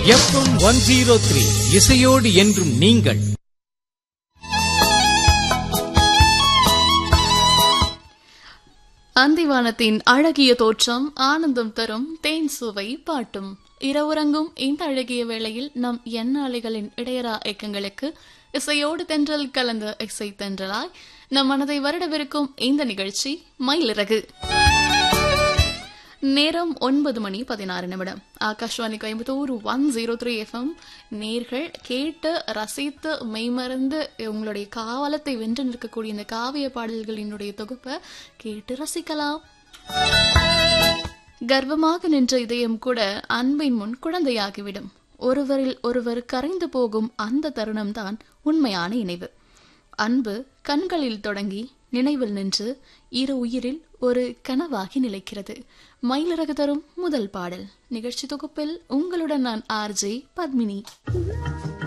FM one zero three இசையோடு என்றும் நீங்கள் அந்திவானத்தின் அழகிய தோற்றம் ஆனந்தம் தரும் தேன் சுவை பாட்டும் இரவுறங்கும் இந்த அழகிய வேளையில் நம் எண்ணாளிகளின் இடையரா இயக்கங்களுக்கு இசையோடு தென்றல் கலந்த இசை தென்றலாய் நம் மனதை வருடவிருக்கும் இந்த நிகழ்ச்சி மயிலிறகு நேரம் ஒன்பது மணி பதினாறு நிமிடம் Akashvani Coimbatore one zero three FM நேர்கள் கேட்டு ரசித்து மெய்மறந்து உங்களுடைய காவலத்தை வென்று நிற்கக்கூடிய இந்த காவிய பாடல்களினுடைய தொகுப்பை கேட்டு ரசிக்கலாம் கர்வமாக நின்ற இதயம் கூட அன்பின் முன் குழந்தையாகிவிடும் ஒருவரில் ஒருவர் கரைந்து போகும் அந்த தருணம்தான் உண்மையான இணைவு அன்பு கண்களில் தொடங்கி நினைவில் நின்று இரு உயிரில் ஒரு கனவாகி நிலைக்கிறது மயிலிறகு தரும் முதல் பாடல் நிகழ்ச்சி தொகுப்பில் உங்களுடன் நான் ஆர்ஜே பத்மினி